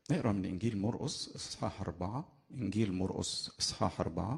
نقرا من انجيل مرقس اصحاح اربعه انجيل مرقس اصحاح اربعه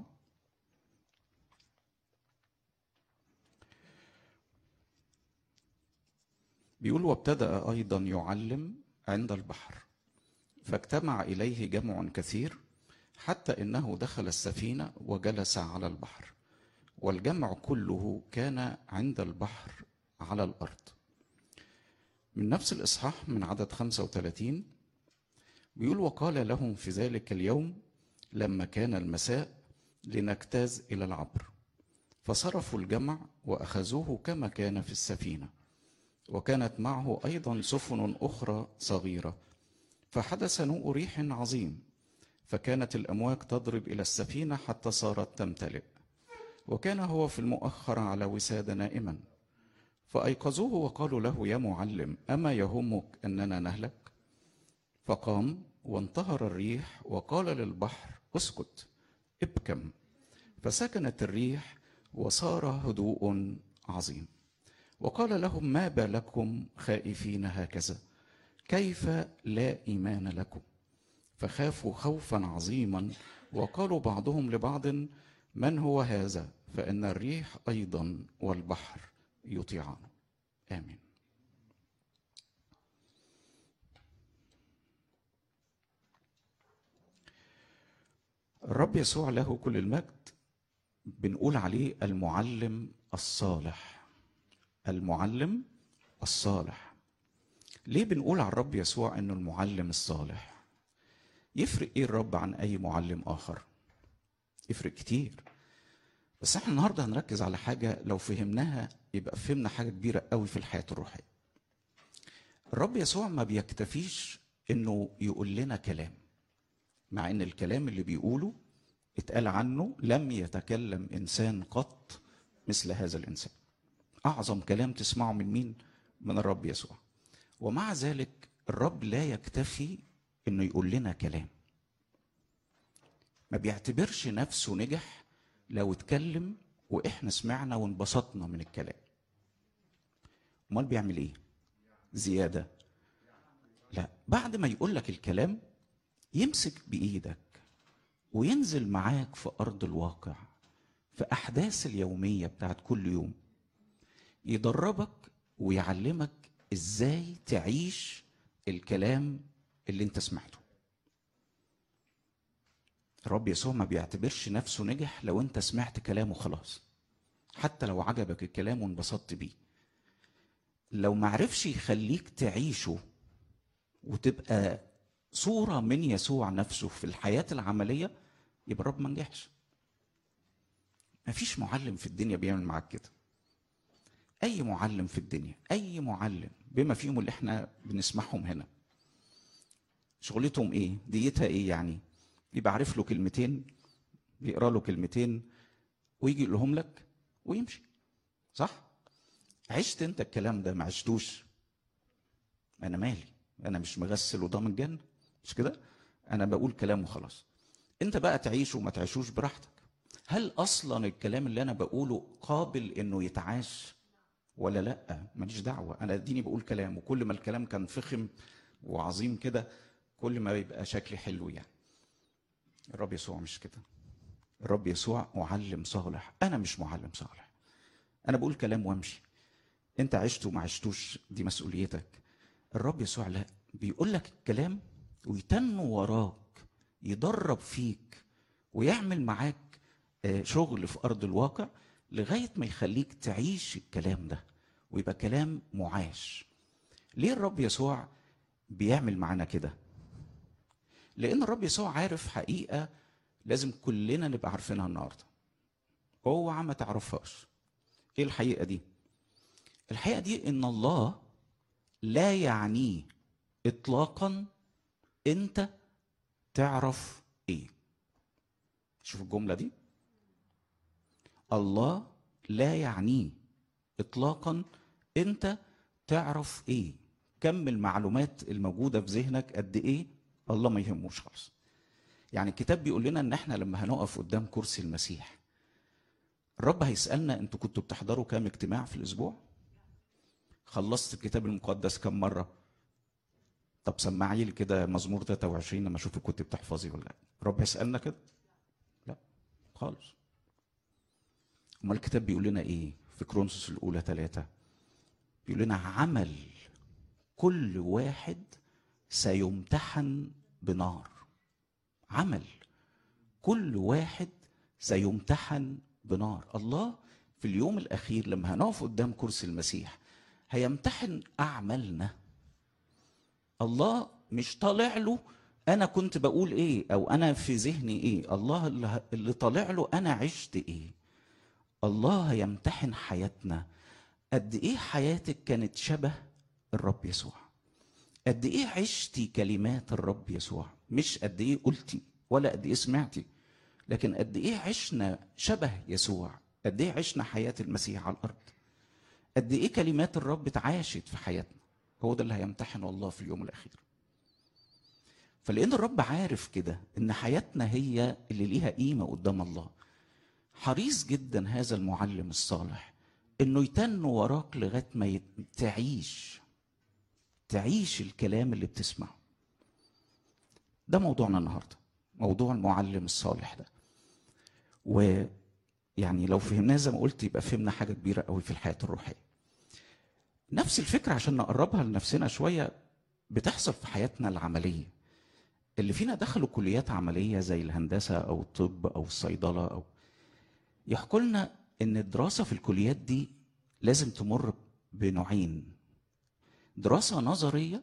بيقول وابتدا ايضا يعلم عند البحر فاجتمع اليه جمع كثير حتى انه دخل السفينه وجلس على البحر والجمع كله كان عند البحر على الارض من نفس الاصحاح من عدد 35 بيقول وقال لهم في ذلك اليوم لما كان المساء لنجتاز الى العبر فصرفوا الجمع واخذوه كما كان في السفينه وكانت معه ايضا سفن اخرى صغيره فحدث نوء ريح عظيم فكانت الامواج تضرب الى السفينه حتى صارت تمتلئ وكان هو في المؤخر على وساده نائما فايقظوه وقالوا له يا معلم اما يهمك اننا نهلك فقام وانتهر الريح وقال للبحر اسكت ابكم فسكنت الريح وصار هدوء عظيم وقال لهم ما بالكم خائفين هكذا كيف لا ايمان لكم فخافوا خوفا عظيما وقالوا بعضهم لبعض من هو هذا فان الريح ايضا والبحر يطيعان امين الرب يسوع له كل المجد بنقول عليه المعلم الصالح المعلم الصالح ليه بنقول على الرب يسوع انه المعلم الصالح يفرق ايه الرب عن اي معلم اخر يفرق كتير بس احنا النهارده هنركز على حاجه لو فهمناها يبقى فهمنا حاجه كبيره قوي في الحياه الروحيه الرب يسوع ما بيكتفيش انه يقول لنا كلام مع ان الكلام اللي بيقوله اتقال عنه لم يتكلم انسان قط مثل هذا الانسان اعظم كلام تسمعه من مين من الرب يسوع ومع ذلك الرب لا يكتفي انه يقول لنا كلام ما بيعتبرش نفسه نجح لو اتكلم واحنا سمعنا وانبسطنا من الكلام امال بيعمل ايه زياده لا بعد ما يقول لك الكلام يمسك بايدك وينزل معاك في ارض الواقع في احداث اليوميه بتاعت كل يوم يدربك ويعلمك ازاي تعيش الكلام اللي انت سمعته الرب يسوع ما بيعتبرش نفسه نجح لو انت سمعت كلامه خلاص حتى لو عجبك الكلام وانبسطت بيه لو معرفش يخليك تعيشه وتبقى صورة من يسوع نفسه في الحياة العملية يبقى الرب ما نجحش مفيش معلم في الدنيا بيعمل معاك كده اي معلم في الدنيا اي معلم بما فيهم اللي احنا بنسمعهم هنا شغلتهم ايه ديتها ايه يعني يبقى عارف له كلمتين بيقرا له كلمتين ويجي يقولهم لك ويمشي صح عشت انت الكلام ده ما عشتوش انا مالي انا مش مغسل وضامن جنه مش كده انا بقول كلام وخلاص انت بقى تعيشه وما تعيشوش براحتك هل اصلا الكلام اللي انا بقوله قابل انه يتعاش ولا لا ماليش دعوه انا اديني بقول كلام وكل ما الكلام كان فخم وعظيم كده كل ما يبقى شكلي حلو يعني الرب يسوع مش كده الرب يسوع معلم صالح انا مش معلم صالح انا بقول كلام وامشي انت عشت وما عشتوش دي مسؤوليتك الرب يسوع لا بيقول لك الكلام ويتن وراك يدرب فيك ويعمل معاك شغل في ارض الواقع لغايه ما يخليك تعيش الكلام ده ويبقى كلام معاش ليه الرب يسوع بيعمل معانا كده لان الرب يسوع عارف حقيقه لازم كلنا نبقى عارفينها النهارده اوعى ما تعرفهاش ايه الحقيقه دي الحقيقه دي ان الله لا يعنيه اطلاقا انت تعرف ايه شوف الجمله دي الله لا يعنيه اطلاقا انت تعرف ايه كم المعلومات الموجوده في ذهنك قد ايه الله ما يهموش خالص يعني الكتاب بيقول لنا ان احنا لما هنقف قدام كرسي المسيح الرب هيسالنا انتوا كنتوا بتحضروا كام اجتماع في الاسبوع خلصت الكتاب المقدس كم مره طب سمعي لي كده مزمور 23 لما اشوفك كنت بتحفظي ولا لا رب يسالنا كده لا خالص امال الكتاب بيقول لنا ايه في كرونسوس الاولى ثلاثة بيقول لنا عمل كل واحد سيمتحن بنار عمل كل واحد سيمتحن بنار الله في اليوم الاخير لما هنقف قدام كرسي المسيح هيمتحن اعمالنا الله مش طالع له انا كنت بقول ايه او انا في ذهني ايه الله اللي- اللي طالع له انا عشت ايه الله هيمتحن حياتنا قد ايه حياتك كانت شبه الرب يسوع قد ايه عشتي كلمات الرب يسوع مش قد ايه قلتي ولا قد ايه سمعتي لكن قد ايه عشنا شبه يسوع قد ايه عشنا حياه المسيح على الارض قد ايه كلمات الرب اتعاشت في حياتنا هو ده اللي هيمتحنه الله في اليوم الاخير فلان الرب عارف كده ان حياتنا هي اللي ليها قيمه قدام الله حريص جدا هذا المعلم الصالح انه يتن وراك لغايه ما يت- تعيش تعيش الكلام اللي بتسمعه ده موضوعنا النهارده موضوع المعلم الصالح ده ويعني لو فهمناه زي ما قلت يبقى فهمنا حاجه كبيره قوي في الحياه الروحيه نفس الفكره عشان نقربها لنفسنا شويه بتحصل في حياتنا العمليه اللي فينا دخلوا كليات عمليه زي الهندسه او الطب او الصيدله او يحكوا لنا ان الدراسه في الكليات دي لازم تمر بنوعين دراسه نظريه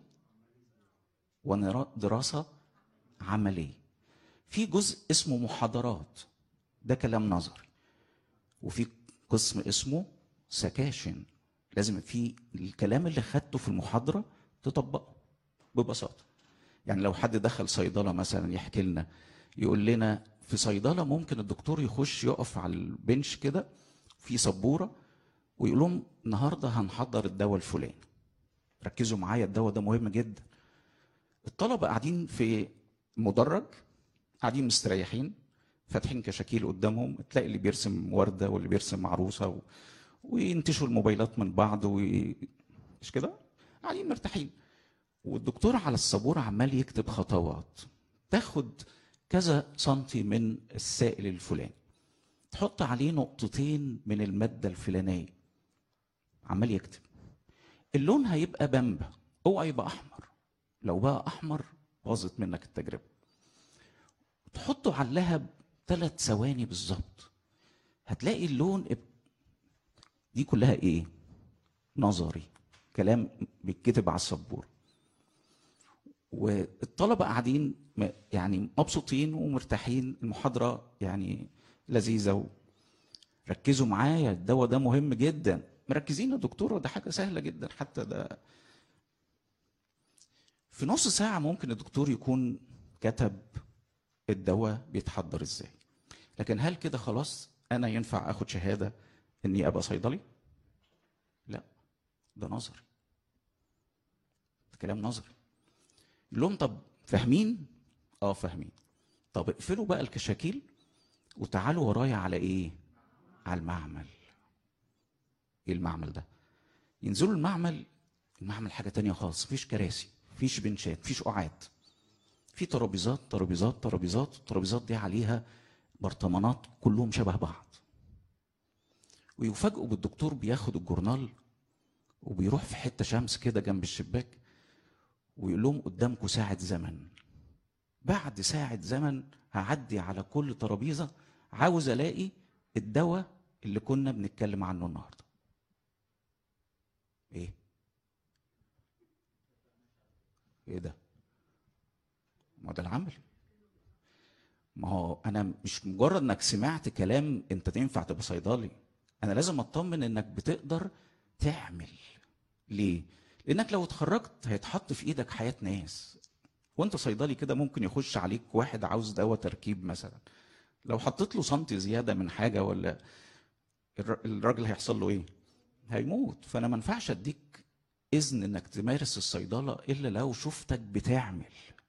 ودراسه عمليه في جزء اسمه محاضرات ده كلام نظري وفي قسم اسمه سكاشن لازم في الكلام اللي خدته في المحاضره تطبقه ببساطه يعني لو حد دخل صيدله مثلا يحكي لنا يقول لنا في صيدله ممكن الدكتور يخش يقف على البنش كده في سبوره ويقول لهم النهارده هنحضر الدواء الفلاني ركزوا معايا الدواء ده مهم جدا الطلبه قاعدين في مدرج قاعدين مستريحين فاتحين كشاكيل قدامهم تلاقي اللي بيرسم ورده واللي بيرسم عروسه و... وينتشوا الموبايلات من بعض و... مش كده قاعدين مرتاحين والدكتور على السبوره عمال يكتب خطوات تاخد كذا سنتي من السائل الفلاني تحط عليه نقطتين من الماده الفلانيه عمال يكتب اللون هيبقى بامبا اوعى يبقى احمر لو بقى احمر باظت منك التجربه تحطه على اللهب ثلاث ثواني بالظبط هتلاقي اللون اب- دي كلها ايه نظري كلام بيتكتب على السبوره والطلبه قاعدين م- يعني مبسوطين ومرتاحين المحاضره يعني لذيذه و... ركزوا معايا الدواء ده مهم جدا مركزين يا دكتوره ده حاجه سهله جدا حتى ده في نص ساعه ممكن الدكتور يكون كتب الدواء بيتحضر ازاي لكن هل كده خلاص انا ينفع اخد شهاده اني ابقى صيدلي لا ده نظري ده كلام نظري يقول لهم طب فاهمين اه فاهمين طب اقفلوا بقى الكشاكيل وتعالوا ورايا على ايه على المعمل ايه المعمل ده ينزلوا المعمل المعمل حاجه تانية خالص مفيش كراسي مفيش بنشات مفيش قعاد في ترابيزات ترابيزات ترابيزات الترابيزات دي عليها برطمانات كلهم شبه بعض ويفاجئوا بالدكتور بياخد الجورنال وبيروح في حته شمس كده جنب الشباك ويقول لهم قدامكم ساعه زمن بعد ساعه زمن هعدي على كل ترابيزه عاوز الاقي الدواء اللي كنا بنتكلم عنه النهارده ايه ايه ده ما ده العمل ما هو انا مش مجرد انك سمعت كلام انت تنفع تبقى صيدلي انا لازم اطمن انك بتقدر تعمل ليه لانك لو اتخرجت هيتحط في ايدك حياه ناس وانت صيدلي كده ممكن يخش عليك واحد عاوز دواء تركيب مثلا لو حطيت له سنتي زياده من حاجه ولا الر- الراجل هيحصل له ايه هيموت فانا ما ينفعش اديك اذن انك تمارس الصيدله الا لو شفتك بتعمل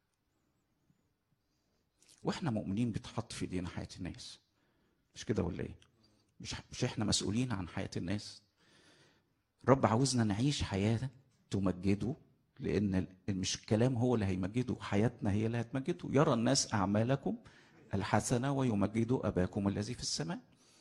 واحنا مؤمنين بتحط في ايدينا حياه الناس مش كده ولا ايه مش مش احنا مسؤولين عن حياه الناس الرب عاوزنا نعيش حياه تمجده لان ال- مش الكلام هو اللي هيمجده حياتنا هي اللي هتمجده يرى الناس اعمالكم الحسنه ويمجدوا اباكم الذي في السماء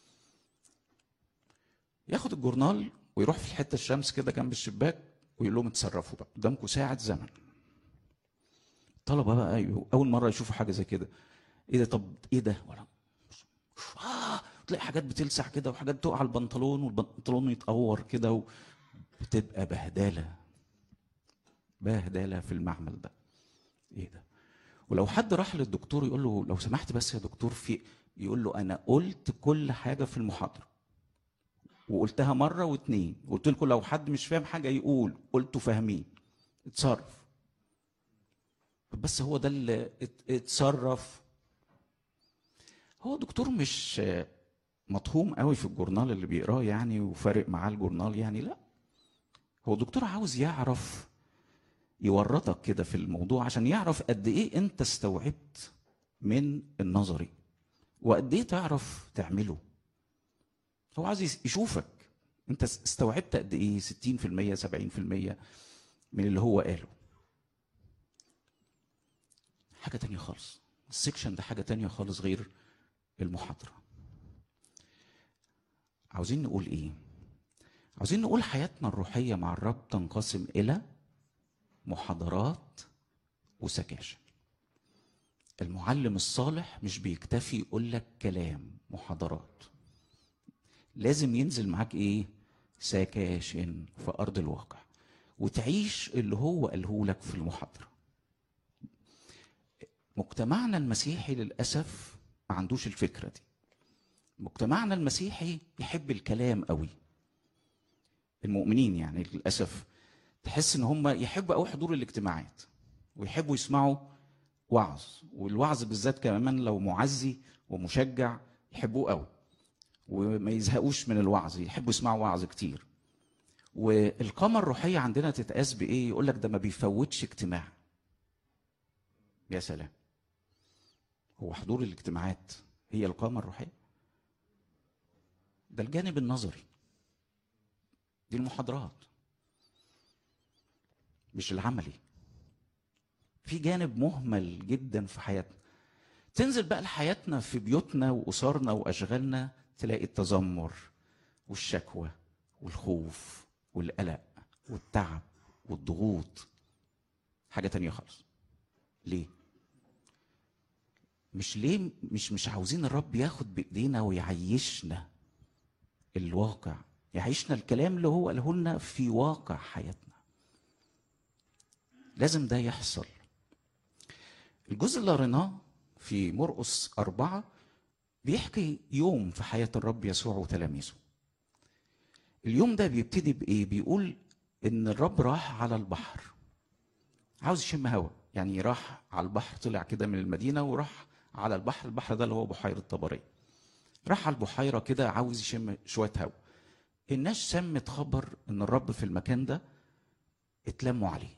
ياخد الجورنال ويروح في الحته الشمس كده جنب الشباك ويقول لهم اتصرفوا بقى قدامكم ساعه زمن الطلبه بقى يو- اول مره يشوفوا حاجه زي كده ايه ده طب ايه ده ولا آه تلاقي حاجات بتلسع كده وحاجات تقع على البنطلون والبنطلون يتقور كده و... بتبقى بهدله بهدله في المعمل ده ايه ده ولو حد راح للدكتور يقول له لو سمحت بس يا دكتور في يقول له انا قلت كل حاجه في المحاضره وقلتها مره واتنين قلت لكم لو حد مش فاهم حاجه يقول قلتوا فاهمين اتصرف بس هو ده اللي ات- اتصرف هو دكتور مش مطهوم قوي في الجورنال اللي بيقراه يعني وفارق معاه الجورنال يعني لا هو دكتور عاوز يعرف يورطك كده في الموضوع عشان يعرف قد ايه انت استوعبت من النظري وقد ايه تعرف تعمله هو عايز يس- يشوفك انت استوعبت قد ايه 60% 70% من اللي هو قاله حاجة تانية خالص السكشن ده حاجة تانية خالص غير المحاضرة عاوزين نقول ايه عاوزين نقول حياتنا الروحية مع الرب تنقسم إلى محاضرات وسكاشن المعلم الصالح مش بيكتفي يقول لك كلام محاضرات لازم ينزل معاك ايه سكاشن في ارض الواقع وتعيش اللي هو قاله لك في المحاضره مجتمعنا المسيحي للاسف ما عندوش الفكره دي مجتمعنا المسيحي يحب الكلام قوي المؤمنين يعني للاسف تحس ان هم يحبوا قوي حضور الاجتماعات ويحبوا يسمعوا وعظ والوعظ بالذات كمان لو معزي ومشجع يحبوه قوي وما يزهقوش من الوعظ يحبوا يسمعوا وعظ كتير والقامة الروحية عندنا تتقاس بإيه؟ يقول لك ده ما بيفوتش اجتماع. يا سلام. هو حضور الاجتماعات هي القامة الروحية؟ ده الجانب النظري. دي المحاضرات. مش العملي. في جانب مهمل جدا في حياتنا. تنزل بقى لحياتنا في بيوتنا وأسرنا وأشغالنا تلاقي التذمر والشكوى والخوف والقلق والتعب والضغوط حاجة تانية خالص ليه؟ مش ليه مش مش عاوزين الرب ياخد بإيدينا ويعيشنا الواقع يعيشنا الكلام اللي هو قاله لنا في واقع حياتنا لازم ده يحصل الجزء اللي قريناه في مرقس أربعة بيحكي يوم في حياة الرب يسوع وتلاميذه اليوم ده بيبتدي بإيه؟ بيقول إن الرب راح على البحر عاوز يشم هوا يعني راح على البحر طلع كده من المدينة وراح على البحر البحر ده اللي هو بحيرة طبرية راح على البحيرة كده عاوز يشم شوية هوا الناس سمت خبر إن الرب في المكان ده اتلموا عليه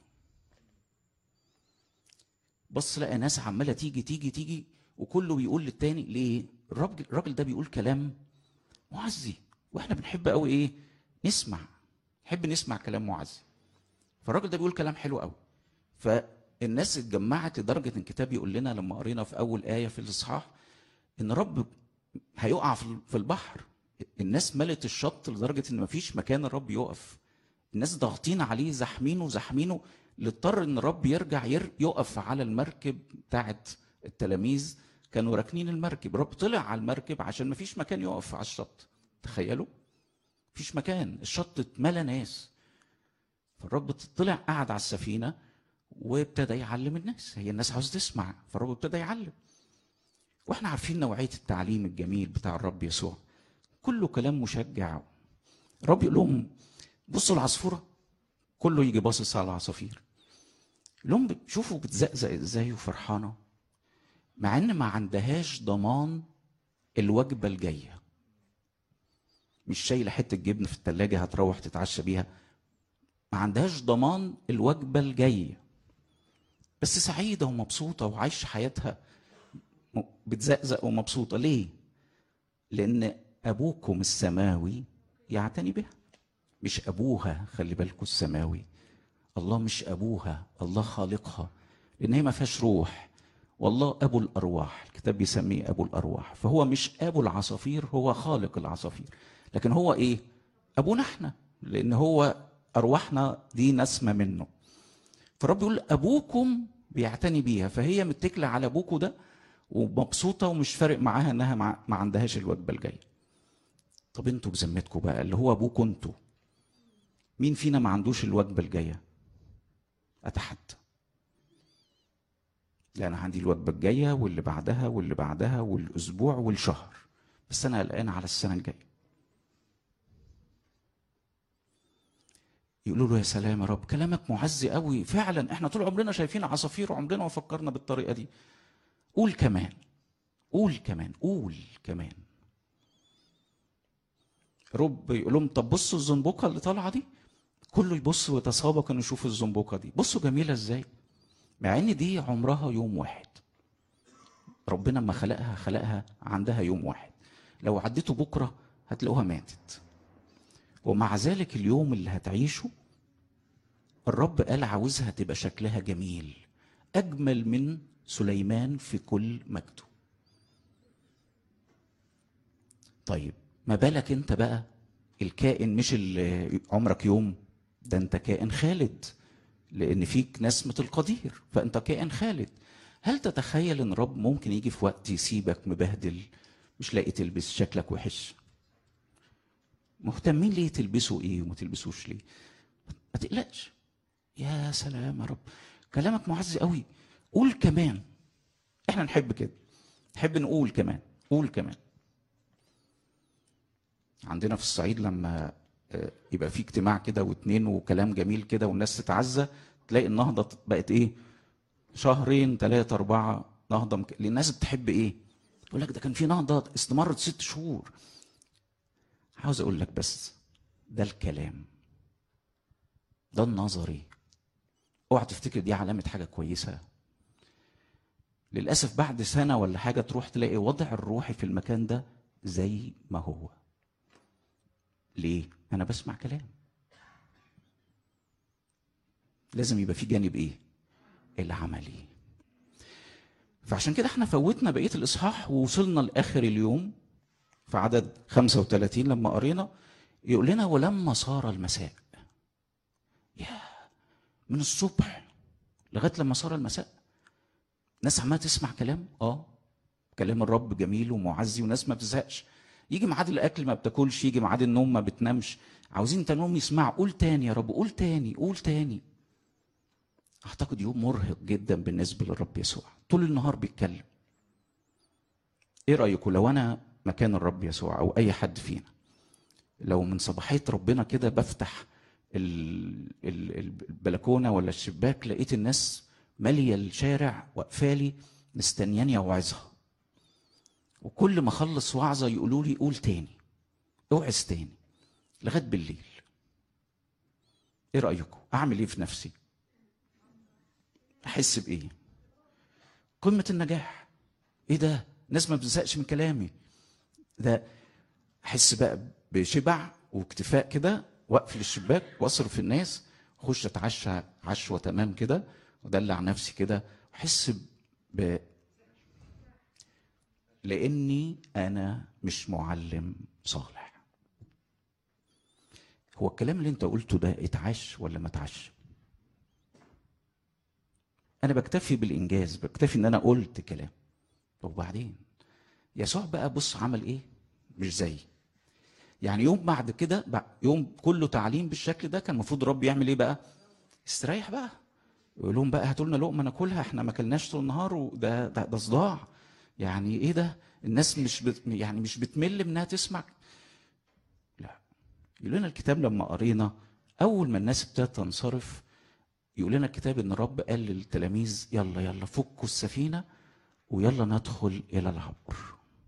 بص لقى ناس عمالة تيجي تيجي تيجي وكله بيقول للتاني ليه الراجل الراجل ده بيقول كلام معزي واحنا بنحب قوي ايه نسمع نحب نسمع كلام معزي فالراجل ده بيقول كلام حلو قوي فالناس اتجمعت لدرجه ان الكتاب يقول لنا لما قرينا في اول ايه في الاصحاح ان رب هيقع في في البحر الناس ملت الشط لدرجه ان مفيش مكان الرب يقف الناس ضاغطين عليه زحمينه زحمينه لاضطر ان الرب يرجع ير يقف على المركب بتاعت التلاميذ كانوا راكنين المركب الرب طلع على المركب عشان مفيش مكان يقف على الشط تخيلوا مفيش مكان الشط اتملى ناس فالرب طلع قعد على السفينة وابتدى يعلم الناس هي الناس عاوز تسمع فالرب ابتدى يعلم واحنا عارفين نوعية التعليم الجميل بتاع الرب يسوع كله كلام مشجع الرب يقول لهم بصوا العصفورة كله يجي باصص على العصافير لهم شوفوا بتزقزق ازاي وفرحانة مع ان ما عندهاش ضمان الوجبة الجاية مش شايلة حتة جبن في التلاجة هتروح تتعشى بيها ما عندهاش ضمان الوجبة الجاية بس سعيدة ومبسوطة وعايشة حياتها بتزقزق ومبسوطة ليه؟ لأن أبوكم السماوي يعتني بها مش أبوها خلي بالكم السماوي الله مش ابوها الله خالقها لان هي ما فيهاش روح والله ابو الارواح الكتاب بيسميه ابو الارواح فهو مش ابو العصافير هو خالق العصافير لكن هو ايه ابونا احنا لان هو ارواحنا دي نسمه منه فالرب يقول ابوكم بيعتني بيها فهي متكله على ابوكوا ده ومبسوطه ومش فارق معاها انها ما ما عندهاش الوجبه الجايه طب انتوا بذمتكم بقى اللي هو ابوكوا انتوا مين فينا ما عندوش الوجبه الجايه اتحدى لا انا عندي الوجبه الجايه واللي بعدها واللي بعدها والاسبوع والشهر بس انا قلقان على السنه الجايه يقولوا له يا سلام يا رب كلامك معزي قوي فعلا احنا طول عمرنا شايفين عصافير وعمرنا ما فكرنا بالطريقه دي قول كمان قول كمان قول كمان رب يقول لهم طب بصوا الزنبوقه اللي طالعه دي كله يبص ويتسابق انه يشوف الزنبوقه دي بصوا جميله ازاي مع ان دي عمرها يوم واحد ربنا لما خلقها خلقها عندها يوم واحد لو عديته بكره هتلاقوها ماتت ومع ذلك اليوم اللي هتعيشه الرب قال عاوزها تبقى شكلها جميل اجمل من سليمان في كل مجده طيب ما بالك انت بقى الكائن مش اللي عمرك يوم ده انت كائن خالد لان فيك نسمة القدير فانت كائن خالد هل تتخيل ان رب ممكن يجي في وقت يسيبك مبهدل مش لاقي تلبس شكلك وحش مهتمين ليه تلبسوا ايه وما تلبسوش ليه ما تقلقش يا سلام يا رب كلامك معز قوي قول كمان احنا نحب كده نحب نقول كمان قول كمان عندنا في الصعيد لما آه، يبقى في اجتماع كده واتنين وكلام جميل كده والناس تتعزى تلاقي النهضه بقت ايه شهرين ثلاثة أربعة نهضة مك... لأن الناس بتحب إيه؟ يقول لك ده كان في نهضة استمرت ست شهور. عاوز أقول لك بس ده الكلام. ده النظري. اوعى تفتكر دي علامة حاجة كويسة. للأسف بعد سنة ولا حاجة تروح تلاقي وضع الروحي في المكان ده زي ما هو. ليه؟ أنا بسمع كلام. لازم يبقى في جانب إيه؟ العملي فعشان كده احنا فوتنا بقيه الاصحاح ووصلنا لاخر اليوم في عدد 35 لما قرينا يقول لنا ولما صار المساء يا من الصبح لغايه لما صار المساء ناس عماله تسمع كلام اه كلام الرب جميل ومعزي وناس ما بتزهقش يجي ميعاد الاكل ما بتاكلش يجي ميعاد النوم ما بتنامش عاوزين تنوم يسمع قول تاني يا رب قول تاني قول تاني اعتقد يوم مرهق جدا بالنسبه للرب يسوع طول النهار بيتكلم ايه رايكم لو انا مكان الرب يسوع او اي حد فينا لو من صباحيه ربنا كده بفتح ال- ال- البلكونه ولا الشباك لقيت الناس ماليه الشارع واقفالي مستنياني اوعظها وكل ما اخلص وعظه يقولوا لي قول تاني اوعظ تاني لغايه بالليل ايه رايكم اعمل ايه في نفسي احس بايه قمه النجاح ايه ده ناس ما بتزهقش من كلامي ده احس بقى بشبع واكتفاء كده واقفل الشباك واصرف الناس اخش اتعشى عشوه تمام كده ودلع نفسي كده واحس ب لاني انا مش معلم صالح هو الكلام اللي انت قلته ده اتعاش ولا ما اتعاش انا بكتفي بالانجاز بكتفي ان انا قلت كلام طب وبعدين يسوع بقى بص عمل ايه مش زي يعني يوم بعد كده بع- يوم كله تعليم بالشكل ده كان المفروض الرب يعمل ايه بقى استريح بقى يقول لهم بقى هاتوا لنا لقمه ناكلها احنا ما اكلناش طول النهار وده ده, ده صداع يعني ايه ده الناس مش بت يعني مش بتمل منها تسمع لا يقول لنا الكتاب لما قرينا اول ما الناس ابتدت تنصرف يقول لنا الكتاب ان الرب قال للتلاميذ يلا يلا فكوا السفينه ويلا ندخل الى العبر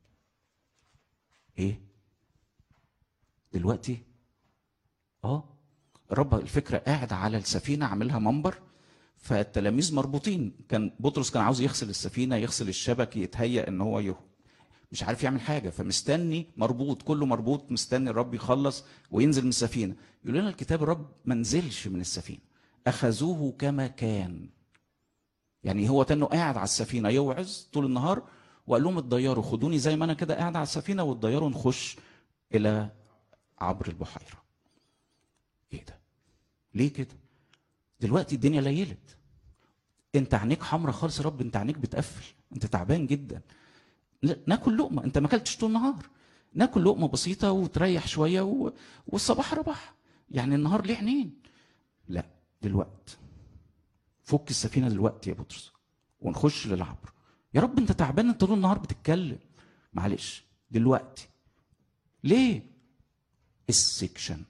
ايه دلوقتي اه الرب الفكره قاعد على السفينه عاملها منبر فالتلاميذ مربوطين كان بطرس كان عاوز يغسل السفينه يغسل الشبك يتهيأ ان هو يه... مش عارف يعمل حاجه فمستني مربوط كله مربوط مستني الرب يخلص وينزل من السفينه يقول لنا الكتاب الرب ما نزلش من السفينه اخذوه كما كان يعني هو تنه قاعد على السفينه يوعظ طول النهار وقال لهم اتضيروا خدوني زي ما انا كده قاعد على السفينه واتضيروا نخش الى عبر البحيره ايه ده ليه كده دلوقتي الدنيا ليلت انت عينيك حمرا خالص يا رب انت عينيك بتقفل انت تعبان جدا لا ناكل لقمه انت ما اكلتش طول النهار ناكل لقمه بسيطه وتريح شويه و... والصباح رباح يعني النهار ليه عينين لا دلوقتي فك السفينه دلوقتي يا بطرس ونخش للعبر يا رب انت تعبان انت طول النهار بتتكلم معلش دلوقتي ليه السكشن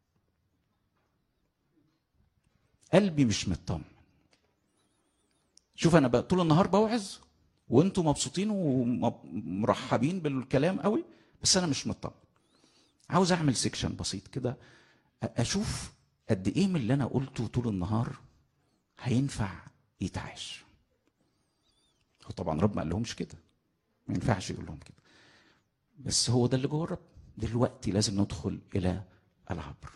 قلبي مش مطمن شوف انا بقى طول النهار بوعظ وانتم مبسوطين ومرحبين بالكلام قوي بس انا مش مطمن عاوز اعمل سيكشن بسيط كده اشوف قد ايه من اللي انا قلته طول النهار هينفع يتعاش هو طبعا رب ما قالهمش كده ما ينفعش يقول لهم كده بس هو ده اللي جوه الرب دلوقتي لازم ندخل الى العبر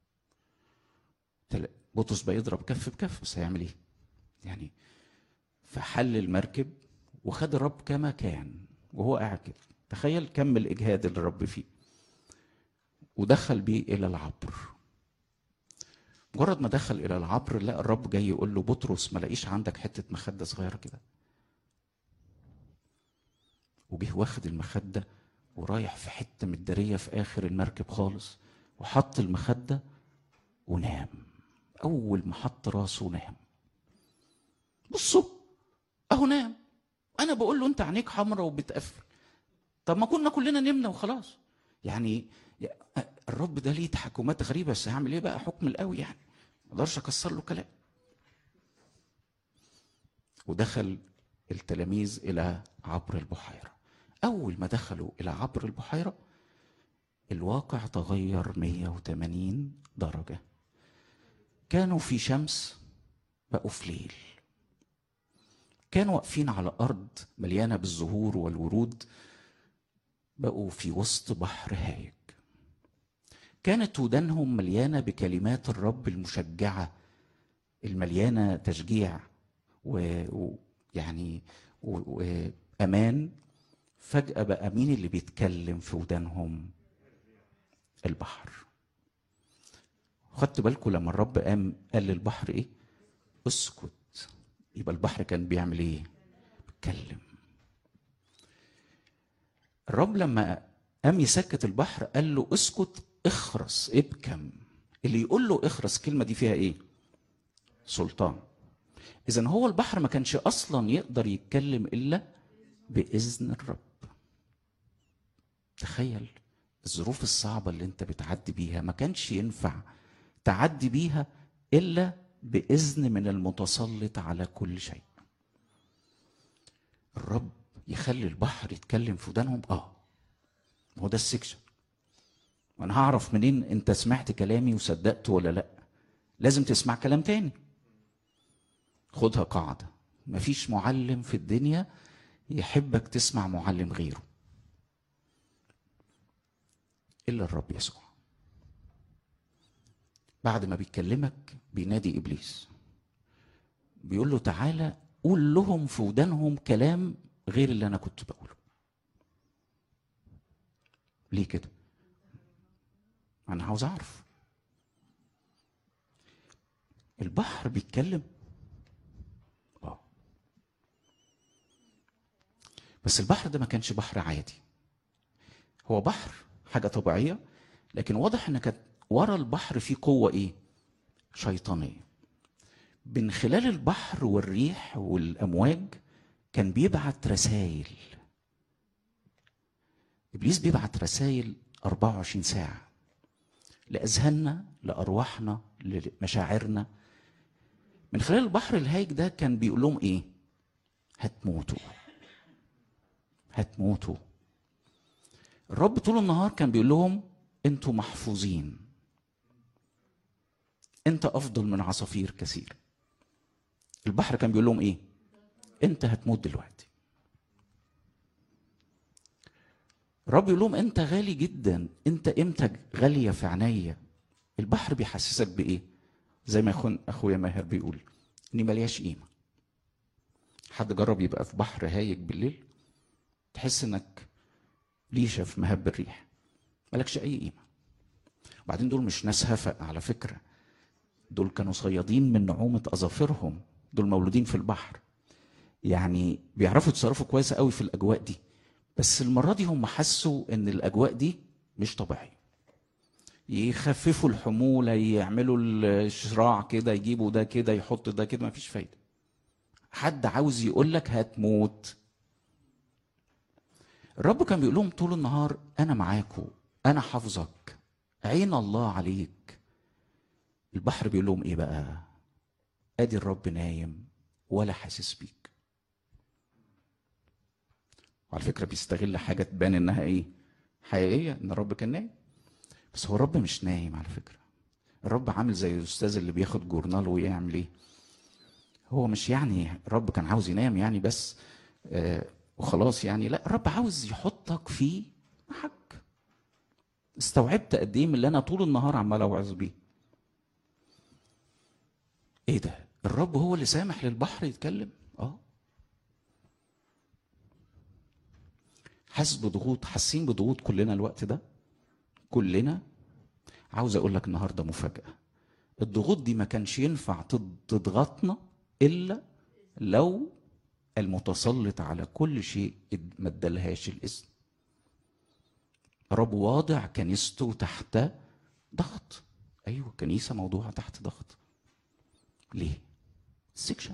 بطرس بقى يضرب كف بكف بس هيعمل ايه يعني فحل المركب وخد الرب كما كان وهو قاعد كده تخيل كم الاجهاد اللي الرب فيه ودخل بيه الى العبر مجرد ما دخل الى العبر لقى الرب جاي يقول له بطرس ما لاقيش عندك حته مخده صغيره كده وجه واخد المخده ورايح في حته متداريه في اخر المركب خالص وحط المخده ونام اول ما حط راسه نام بصوا اهو نام انا بقول له انت عينيك حمراء وبتقفل طب ما كنا كلنا نمنا وخلاص يعني الرب ده ليه تحكمات غريبه بس هعمل ايه بقى حكم القوي يعني ما اقدرش اكسر له كلام ودخل التلاميذ الى عبر البحيره اول ما دخلوا الى عبر البحيره الواقع تغير 180 درجه كانوا في شمس بقوا في ليل كانوا واقفين على ارض مليانه بالزهور والورود بقوا في وسط بحر هايج كانت ودانهم مليانه بكلمات الرب المشجعه المليانه تشجيع ويعني وامان فجاه بقى مين اللي بيتكلم في ودانهم البحر خدت بالكم لما الرب قام قال للبحر ايه اسكت يبقى البحر كان بيعمل ايه بيتكلم الرب لما قام يسكت البحر قال له اسكت اخرس ابكم اللي يقول له اخرس الكلمه دي فيها ايه سلطان اذا هو البحر ما كانش اصلا يقدر يتكلم الا باذن الرب تخيل الظروف الصعبه اللي انت بتعدي بيها ما كانش ينفع تعدي بيها الا باذن من المتسلط على كل شيء الرب يخلي البحر يتكلم في ودانهم اه هو ده السكشن وانا هعرف منين انت سمعت كلامي وصدقته ولا لا لازم تسمع كلام تاني خدها قاعدة مفيش معلم في الدنيا يحبك تسمع معلم غيره إلا الرب يسوع بعد ما بيكلمك بينادي إبليس بيقول له تعالى قول لهم في ودانهم كلام غير اللي أنا كنت بقوله ليه كده انا عاوز اعرف البحر بيتكلم اه بس البحر ده ما كانش بحر عادي هو بحر حاجه طبيعيه لكن واضح ان كانت ورا البحر في قوه ايه شيطانيه من خلال البحر والريح والامواج كان بيبعت رسائل ابليس بيبعت رسائل 24 ساعه لاذهاننا لارواحنا لمشاعرنا من خلال البحر الهايج ده كان بيقول لهم ايه هتموتوا هتموتوا الرب طول النهار كان بيقول لهم انتوا محفوظين انت افضل من عصافير كثير البحر كان بيقول لهم ايه انت هتموت دلوقتي الرب يقول لهم انت غالي جدا انت قيمتك غاليه في عينيا البحر بيحسسك بايه زي ما يكون اخويا ماهر بيقول اني ملياش قيمه حد جرب يبقى في بحر هايج بالليل تحس انك ريشه في مهب الريح مالكش اي قيمه وبعدين دول مش ناس هفق على فكره دول كانوا صيادين من نعومه اظافرهم دول مولودين في البحر يعني بيعرفوا يتصرفوا كويس قوي في الاجواء دي بس المره دي هم حسوا ان الاجواء دي مش طبيعيه يخففوا الحموله يعملوا الشراع كده يجيبوا ده كده يحط ده كده مفيش فايده حد عاوز يقول لك هتموت الرب كان بيقول لهم طول النهار انا معاكم انا حافظك عين الله عليك البحر بيقول لهم ايه بقى ادي الرب نايم ولا حاسس بيك وعلى فكره بيستغل حاجه تبان انها ايه حقيقيه ان الرب كان نايم بس هو الرب مش نايم على فكره الرب عامل زي الاستاذ اللي بياخد جورنال ويعمل ايه هو مش يعني الرب كان عاوز ينام يعني بس آه وخلاص يعني لا الرب عاوز يحطك في محك استوعبت قد ايه من اللي انا طول النهار عمال اوعظ بيه ايه ده الرب هو اللي سامح للبحر يتكلم اه حاسس بضغوط حاسين بضغوط كلنا الوقت ده كلنا عاوز اقول لك النهارده مفاجاه الضغوط دي ما كانش ينفع تضغطنا الا لو المتسلط على كل شيء ما ادالهاش الاسم رب واضع كنيسته تحت ضغط ايوه كنيسه موضوعه تحت ضغط ليه سكشن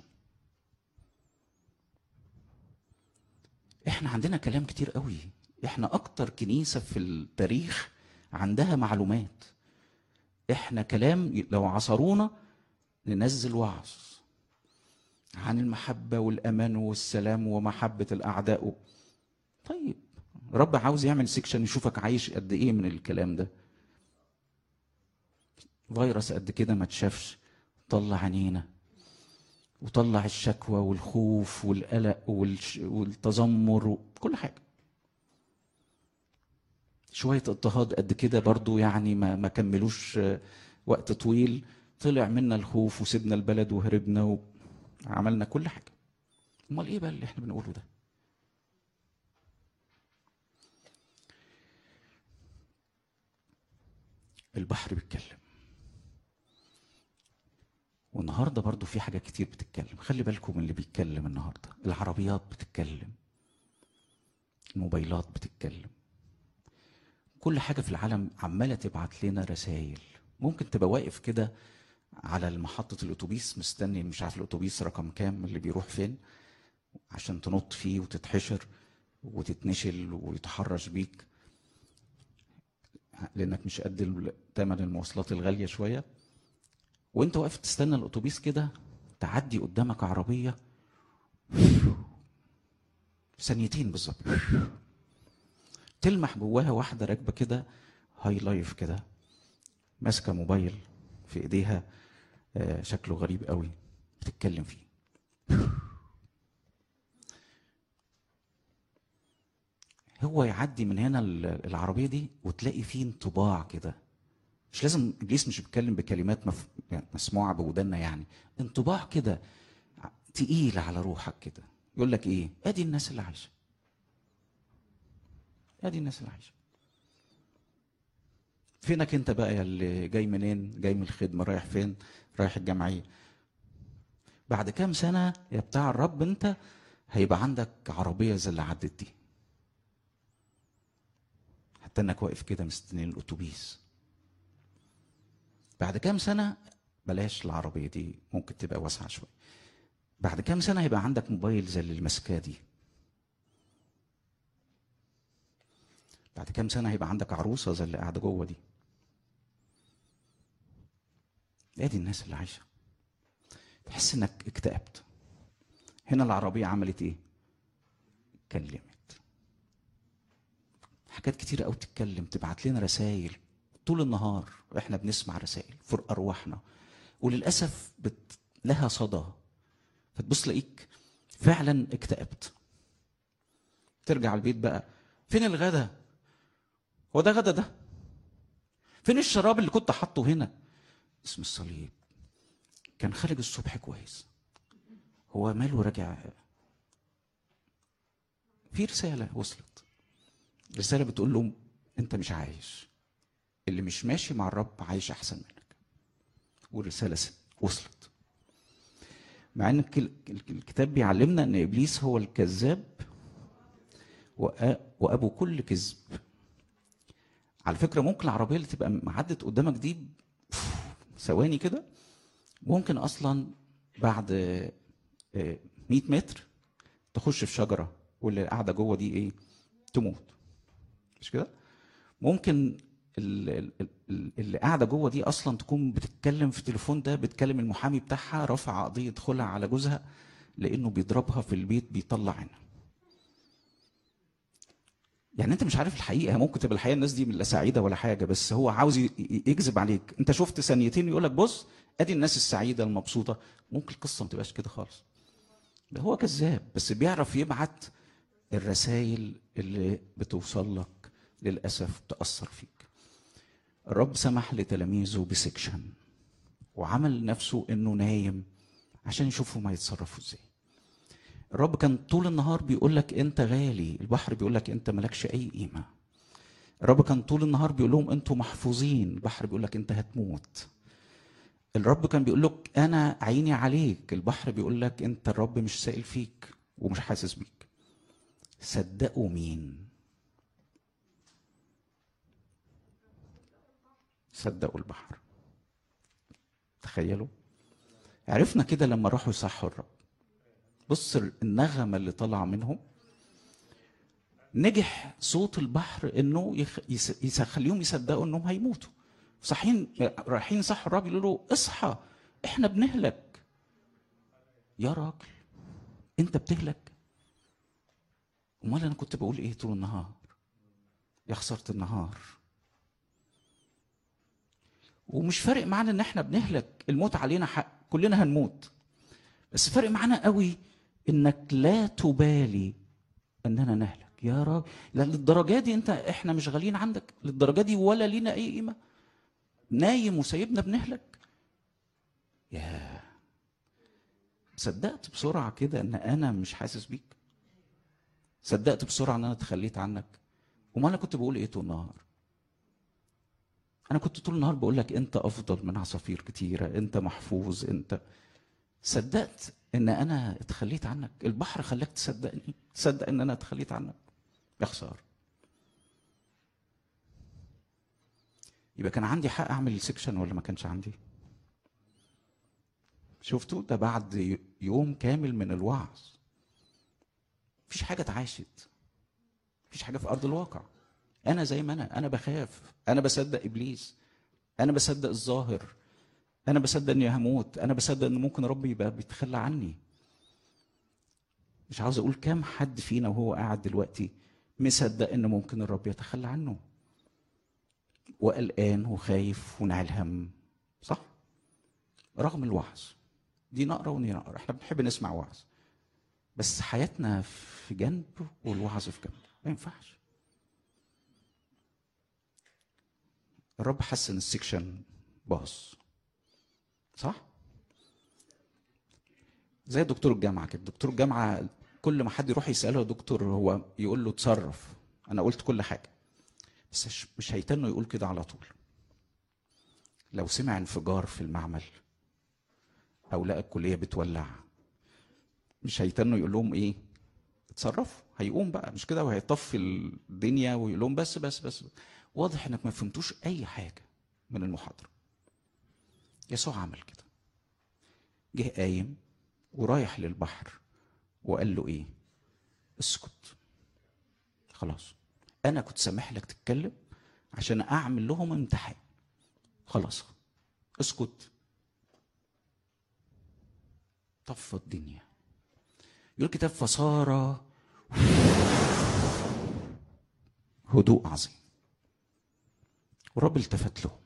احنا عندنا كلام كتير قوي احنا اكتر كنيسه في التاريخ عندها معلومات احنا كلام لو عصرونا ننزل وعظ عن المحبة والأمان والسلام ومحبة الأعداء طيب رب عاوز يعمل سيكشن يشوفك عايش قد إيه من الكلام ده فيروس قد كده ما تشافش طلع عينينا وطلع الشكوى والخوف والقلق والتذمر وكل حاجة شوية اضطهاد قد كده برضو يعني ما, ما كملوش وقت طويل طلع منا الخوف وسيبنا البلد وهربنا وعملنا كل حاجة امال ايه بقى اللي احنا بنقوله ده البحر بيتكلم والنهارده برضو في حاجات كتير بتتكلم خلي بالكم من اللي بيتكلم النهارده العربيات بتتكلم الموبايلات بتتكلم كل حاجة في العالم عمالة تبعت لنا رسائل ممكن تبقى واقف كده على محطة الأتوبيس مستني مش عارف الأتوبيس رقم كام اللي بيروح فين عشان تنط فيه وتتحشر وتتنشل ويتحرش بيك لأنك مش قد ثمن المواصلات الغالية شوية وانت واقف تستنى الأتوبيس كده تعدي قدامك عربية ثانيتين بالظبط تلمح جواها واحدة راكبة كده هاي لايف كده ماسكة موبايل في ايديها آه شكله غريب قوي بتتكلم فيه هو يعدي من هنا العربية دي وتلاقي فيه انطباع كده مش لازم ابليس مش بيتكلم بكلمات مف... يعني مسموعه بودنا يعني انطباع كده تقيل على روحك كده يقول لك ايه ادي الناس اللي عايشه ادي الناس اللي عايشه فينك انت بقى يا اللي جاي منين جاي من الخدمه رايح فين رايح الجمعيه بعد كام سنه يا بتاع الرب انت هيبقى عندك عربيه زي اللي عدت دي حتى انك واقف كده مستني الاتوبيس بعد كام سنه بلاش العربيه دي ممكن تبقى واسعه شويه بعد كام سنه هيبقى عندك موبايل زي اللي المسكاه دي بعد كام سنه هيبقى عندك عروسه زي اللي قاعده جوه دي ادي الناس اللي عايشه تحس انك اكتئبت هنا العربيه عملت ايه كلمت حاجات كتير قوي تتكلم تبعت لنا رسائل طول النهار احنا بنسمع رسائل فوق ارواحنا وللاسف بت... لها صدى فتبص تلاقيك فعلا اكتئبت ترجع البيت بقى فين الغدا هو ده غدا ده فين الشراب اللي كنت حاطه هنا اسم الصليب كان خارج الصبح كويس هو ماله راجع في رسالة وصلت رسالة بتقول له أنت مش عايش اللي مش ماشي مع الرب عايش أحسن منك والرسالة وصلت مع ان الكتاب بيعلمنا ان ابليس هو الكذاب وابو كل كذب على فكره ممكن العربيه اللي تبقى معدت قدامك دي ثواني كده ممكن اصلا بعد 100 متر تخش في شجره واللي قاعده جوه دي ايه تموت مش كده ممكن اللي قاعده جوه دي اصلا تكون بتتكلم في التليفون ده بتكلم المحامي بتاعها رفع قضيه خلع على جوزها لانه بيضربها في البيت بيطلع عينها يعني انت مش عارف الحقيقه ممكن تبقى الحقيقه الناس دي لا سعيده ولا حاجه بس هو عاوز يكذب عليك انت شفت ثانيتين يقول لك بص ادي الناس السعيده المبسوطه ممكن القصه ما تبقاش كده خالص ده هو كذاب بس بيعرف يبعت الرسائل اللي بتوصل لك للاسف تاثر فيك الرب سمح لتلاميذه بسكشن وعمل نفسه انه نايم عشان يشوفوا ما يتصرفوا ازاي الرب كان طول النهار بيقول لك انت غالي البحر بيقول لك انت مالكش اي قيمه الرب كان طول النهار بيقول لهم انتوا محفوظين البحر بيقول لك انت هتموت الرب كان بيقول لك انا عيني عليك البحر بيقول لك انت الرب مش سائل فيك ومش حاسس بيك صدقوا مين صدقوا البحر تخيلوا عرفنا كده لما راحوا يصحوا الرب بص النغمه اللي طالعه منهم نجح صوت البحر انه يخ... يخليهم يصدقوا انهم هيموتوا صحيين رايحين صح الرب يقولوا له اصحى احنا بنهلك يا راجل انت بتهلك امال انا كنت بقول ايه طول النهار يا خساره النهار ومش فارق معانا ان احنا بنهلك الموت علينا حق كلنا هنموت بس فارق معانا قوي انك لا تبالي اننا نهلك يا راجل للدرجه دي انت احنا مش غاليين عندك للدرجه دي ولا لينا اي قيمه نايم وسايبنا بنهلك يا صدقت بسرعه كده ان انا مش حاسس بيك صدقت بسرعه ان انا تخليت عنك وما انا كنت بقول ايه طول النهار انا كنت طول النهار بقول لك انت افضل من عصافير كتيره انت محفوظ انت صدقت ان انا اتخليت عنك البحر خلاك تصدقني تصدق ان انا اتخليت عنك يا خساره يبقى كان عندي حق اعمل السكشن ولا ما كانش عندي شفتوا ده بعد يوم كامل من الوعظ مفيش حاجه اتعاشت مفيش حاجه في ارض الواقع انا زي ما انا انا بخاف انا بصدق ابليس انا بصدق الظاهر انا بصدق اني هموت انا بصدق ان ممكن ربي يبقى بيتخلى عني مش عاوز اقول كام حد فينا وهو قاعد دلوقتي مصدق ان ممكن الرب يتخلى عنه وقلقان وخايف ونعل هم صح رغم الوعظ دي نقرا ودي نقرا احنا بنحب نسمع وعظ بس حياتنا في جنب والوعظ في جنب ما ينفعش الرب حسن السكشن باظ صح زي دكتور الجامعه كده دكتور الجامعه كل ما حد يروح يساله يا دكتور هو يقول له اتصرف انا قلت كل حاجه بس مش هيتنه يقول كده على طول لو سمع انفجار في المعمل او لقى الكليه بتولع مش هيتنه يقول لهم ايه اتصرفوا هيقوم بقى مش كده وهيطفي الدنيا ويقول لهم بس بس بس واضح انك ما فهمتوش اي حاجه من المحاضره يسوع عمل كده جه قايم ورايح للبحر وقال له ايه اسكت خلاص انا كنت سامح لك تتكلم عشان اعمل لهم امتحان خلاص اسكت طفى الدنيا يقول الكتاب فصار هدوء عظيم والرب التفت له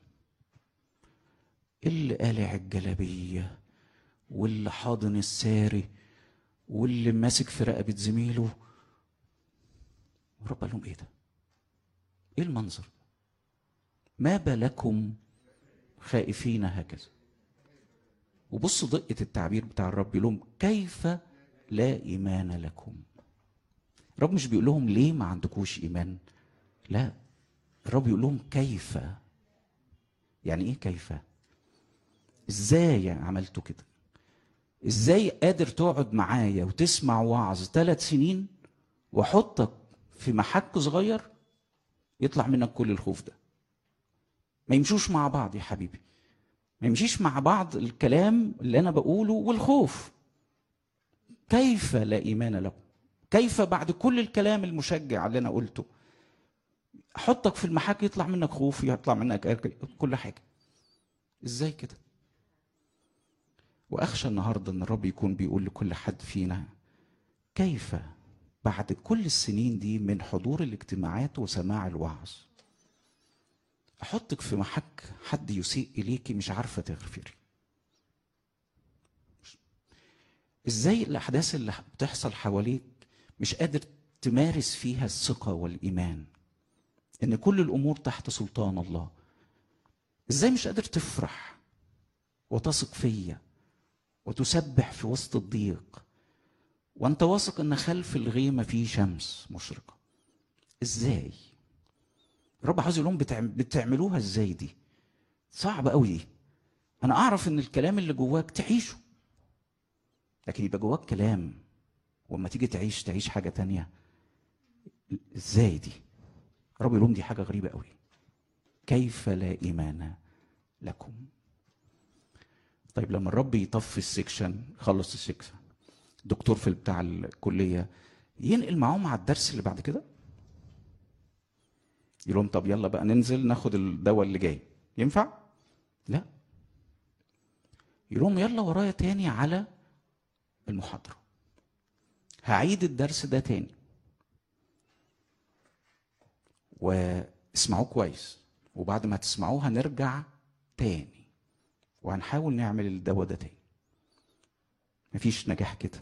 اللي قالع الجلابيه واللي حاضن الساري واللي ماسك في رقبه زميله الرب قال لهم ايه ده؟ ايه المنظر؟ ما بالكم خائفين هكذا؟ وبصوا دقة التعبير بتاع الرب يقول لهم كيف لا إيمان لكم الرب مش بيقول لهم ليه ما عندكوش إيمان لا الرب يقول لهم كيف يعني ايه كيف ازاي عملتوا كده ازاي قادر تقعد معايا وتسمع وعظ ثلاث سنين واحطك في محك صغير يطلع منك كل الخوف ده ما يمشوش مع بعض يا حبيبي ما يمشيش مع بعض الكلام اللي انا بقوله والخوف كيف لا ايمان لكم كيف بعد كل الكلام المشجع اللي انا قلته احطك في المحك يطلع منك خوف يطلع منك كل حاجه ازاي كده واخشى النهارده ان الرب يكون بيقول لكل حد فينا كيف بعد كل السنين دي من حضور الاجتماعات وسماع الوعظ احطك في محك حد يسيء اليكي مش عارفه تغفري ازاي الاحداث اللي بتحصل حواليك مش قادر تمارس فيها الثقه والايمان ان كل الامور تحت سلطان الله ازاي مش قادر تفرح وتثق فيا وتسبح في وسط الضيق وانت واثق ان خلف الغيمه في شمس مشرقه ازاي الرب عاوز يقول لهم بتعملوها ازاي دي صعب قوي دي انا اعرف ان الكلام اللي جواك تعيشه لكن يبقى جواك كلام وما تيجي تعيش تعيش حاجه تانية ازاي دي الرب يقول لهم دي حاجه غريبه قوي كيف لا ايمان لكم طيب لما الرب يطفي السكشن خلص السكشن دكتور في بتاع الكليه ينقل معاهم على الدرس اللي بعد كده يقول لهم طب يلا بقى ننزل ناخد الدواء اللي جاي ينفع لا يقول لهم يلا ورايا تاني على المحاضره هعيد الدرس ده تاني واسمعوه كويس وبعد ما تسمعوه هنرجع تاني وهنحاول نعمل الدواء ده تاني مفيش نجاح كده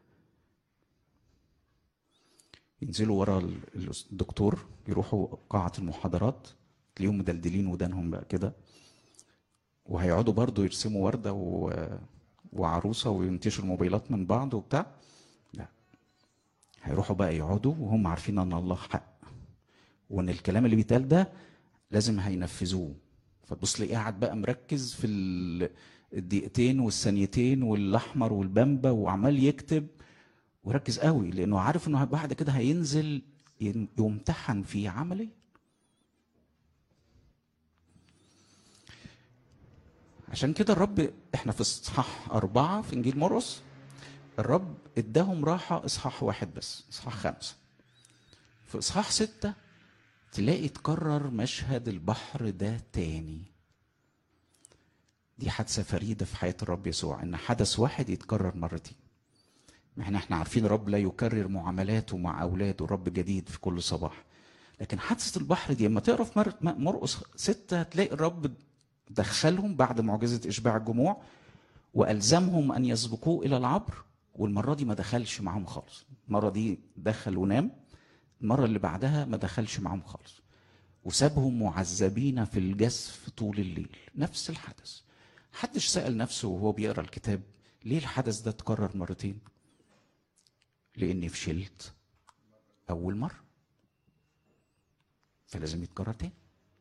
ينزلوا ورا الدكتور يروحوا قاعة المحاضرات تلاقيهم مدلدلين ودانهم بقى كده وهيقعدوا برضو يرسموا وردة و... وعروسة وينتشروا الموبايلات من بعض وبتاع لا هيروحوا بقى يقعدوا وهم عارفين ان الله حق وان الكلام اللي بيتقال ده لازم هينفذوه فتبص لي قاعد بقى مركز في الدقيقتين والثانيتين والاحمر والبامبا وعمال يكتب وركز قوي لانه عارف انه بعد كده هينزل يمتحن في عملي عشان كده الرب احنا في اصحاح أربعة في إنجيل مرقس الرب اداهم راحة إصحاح واحد بس إصحاح خمسة في إصحاح ستة تلاقي تكرر مشهد البحر ده تاني دي حادثة فريدة في حياة الرب يسوع إن حدث واحد يتكرر مرتين احنا احنا عارفين الرب لا يكرر معاملاته مع أولاده الرب جديد في كل صباح لكن حادثة البحر دي لما تقرا في مرقس ستة هتلاقي الرب دخلهم بعد معجزة إشباع الجموع وألزمهم أن يسبقوه إلى العبر والمرة دي ما دخلش معاهم خالص المرة دي دخل ونام المرة اللي بعدها ما دخلش معاهم خالص وسابهم معذبين في الجسف طول الليل نفس الحدث حدش سأل نفسه وهو بيقرا الكتاب ليه الحدث ده اتكرر مرتين لاني فشلت اول مره فلازم يتكرر تاني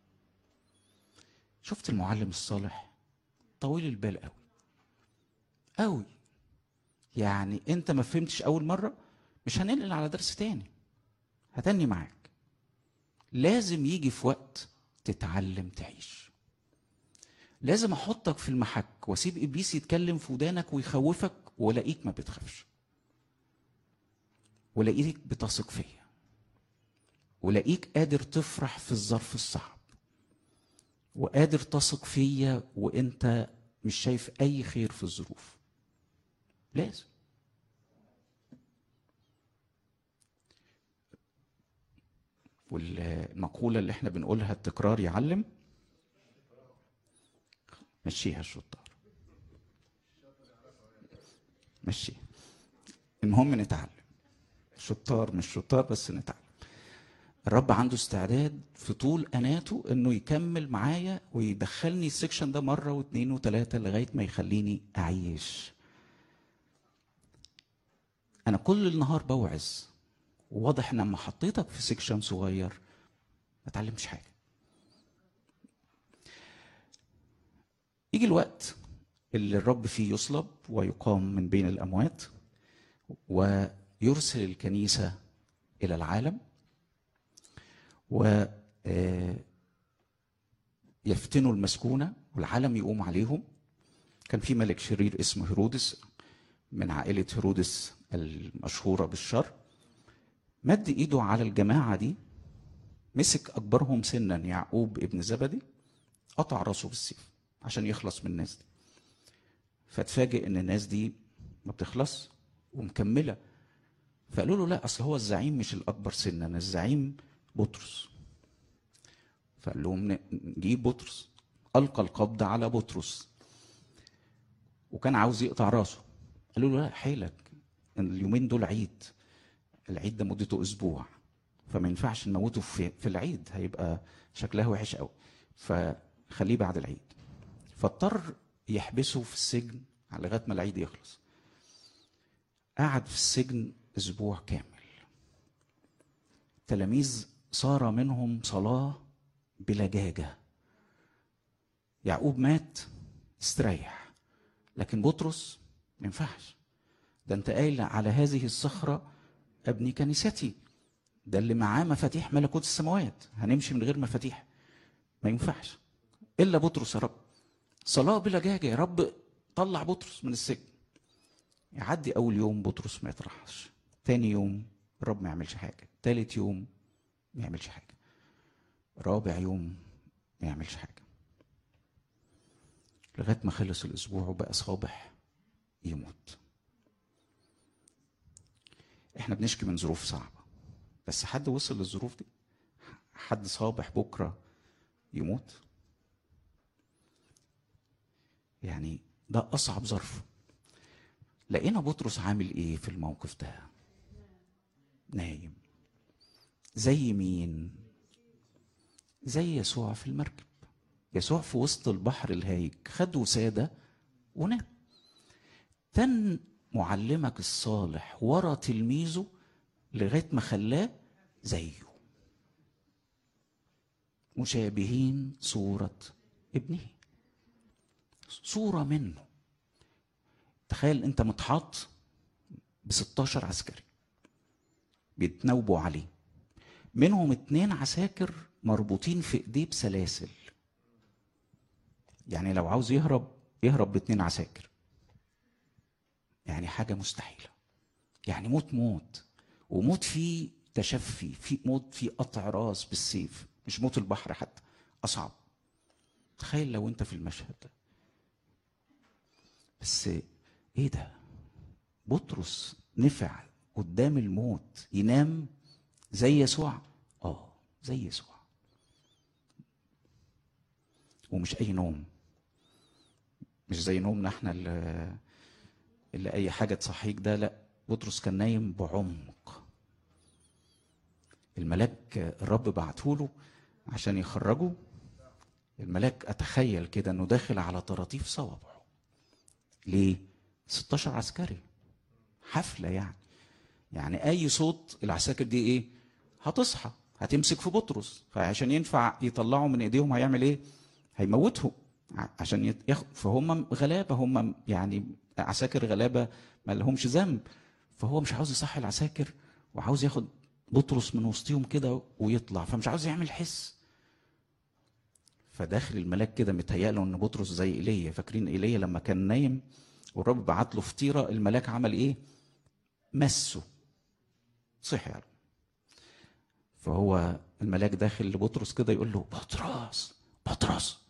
شفت المعلم الصالح طويل البال قوي قوي يعني انت ما فهمتش اول مره مش هننقل على درس تاني هتني معاك لازم يجي في وقت تتعلم تعيش لازم احطك في المحك واسيب ابليس يتكلم في ودانك ويخوفك والاقيك ما بتخافش ولاقيك بتثق فيا ولاقيك قادر تفرح في الظرف الصعب وقادر تثق فيا وانت مش شايف اي خير في الظروف لازم والمقولة اللي احنا بنقولها التكرار يعلم مشيها الشطار مشيها المهم نتعلم شطار مش شطار بس نتعلم الرب عنده استعداد في طول اناته انه يكمل معايا ويدخلني السكشن ده مره واثنين وثلاثه لغايه ما يخليني اعيش انا كل النهار بوعظ وواضح ان لما حطيتك في سكشن صغير ما تعلمش حاجه يجي الوقت اللي الرب فيه يصلب ويقام من بين الاموات ويرسل الكنيسه الى العالم و يفتنوا المسكونه والعالم يقوم عليهم كان في ملك شرير اسمه هيرودس من عائله هيرودس المشهوره بالشر مد ايده على الجماعه دي مسك اكبرهم سنا يعقوب ابن زبدي قطع راسه بالسيف عشان يخلص من الناس دي فاتفاجئ ان الناس دي ما بتخلص ومكمله فقالوا له لا اصل هو الزعيم مش الاكبر سنا الزعيم بطرس فقال لهم نجيب بطرس القى القبض على بطرس وكان عاوز يقطع راسه قالوا له لا حيلك اليومين دول عيد العيد ده مدته اسبوع فما ينفعش نموته في, في العيد هيبقى شكلها وحش قوي فخليه بعد العيد فاضطر يحبسه في السجن لغايه ما العيد يخلص قعد في السجن اسبوع كامل تلاميذ صار منهم صلاه بلجاجه يعقوب مات استريح لكن بطرس ما ينفعش ده انت قايل على هذه الصخره ابني كنيستي ده اللي معاه مفاتيح ملكوت السماوات هنمشي من غير مفاتيح ما ينفعش الا بطرس يا رب صلاه بلجاجه يا رب طلع بطرس من السجن يعدي اول يوم بطرس ما يطرحش تاني يوم الرب ما يعملش حاجه تالت يوم ما يعملش حاجه رابع يوم ما يعملش حاجه لغايه ما خلص الاسبوع وبقى صابح يموت احنا بنشكي من ظروف صعبه بس حد وصل للظروف دي حد صابح بكره يموت يعني ده اصعب ظرف لقينا بطرس عامل ايه في الموقف ده نايم زي مين زي يسوع في المركب يسوع في وسط البحر الهايج خد وسادة ونام تن معلمك الصالح ورا تلميذه لغاية ما خلاه زيه مشابهين صورة ابنه صورة منه تخيل انت متحاط ب 16 عسكري بيتناوبوا عليه منهم اتنين عساكر مربوطين في ايديه بسلاسل يعني لو عاوز يهرب يهرب باتنين عساكر يعني حاجة مستحيلة يعني موت موت وموت فيه تشفي في موت فيه قطع راس بالسيف مش موت البحر حتى أصعب تخيل لو أنت في المشهد ده بس إيه ده بطرس نفع قدام الموت ينام زي يسوع اه زي يسوع ومش اي نوم مش زي نومنا احنا اللي, اللي اي حاجه تصحيك ده لا بطرس كان نايم بعمق الملاك الرب بعته له عشان يخرجه الملاك اتخيل كده انه داخل على طراطيف صوابعه ليه 16 عسكري حفله يعني يعني اي صوت العساكر دي ايه هتصحى هتمسك في بطرس فعشان ينفع يطلعوا من ايديهم هيعمل ايه هيموتهم عشان ياخد فهم غلابه هم يعني عساكر غلابه ما لهمش ذنب فهو مش عاوز يصحي العساكر وعاوز ياخد بطرس من وسطهم كده ويطلع فمش عاوز يعمل حس فداخل الملاك كده متهيأ ان بطرس زي ايليا فاكرين ايليا لما كان نايم والرب بعت له فطيره الملاك عمل ايه؟ مسه صحي يعني. فهو الملاك داخل لبطرس كده يقول له بطرس بطرس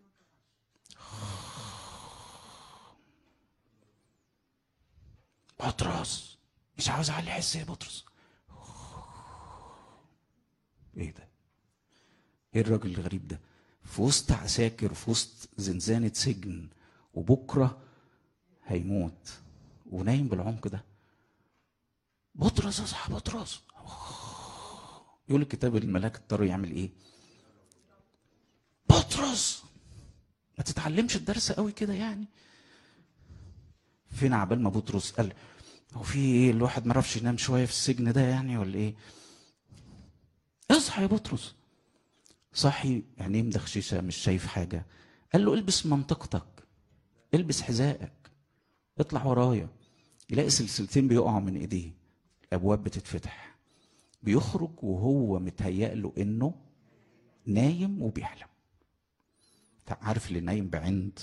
بطرس مش عاوز اعلي حس يا بطرس ايه ده ايه الراجل الغريب ده في وسط عساكر في وسط زنزانة سجن وبكرة هيموت ونايم بالعمق ده بطرس اصحى بطرس يقول الكتاب الملاك اضطر يعمل ايه بطرس ما تتعلمش الدرس قوي كده يعني فين عبال ما بطرس قال هو في ايه الواحد ما عرفش ينام شويه في السجن ده يعني ولا ايه اصحى يا بطرس صحي عينيه مدخششه مش شايف حاجه قال له البس منطقتك البس حذائك اطلع ورايا يلاقي سلسلتين بيقعوا من ايديه الابواب بتتفتح بيخرج وهو متهيأ له انه نايم وبيحلم عارف اللي نايم بعند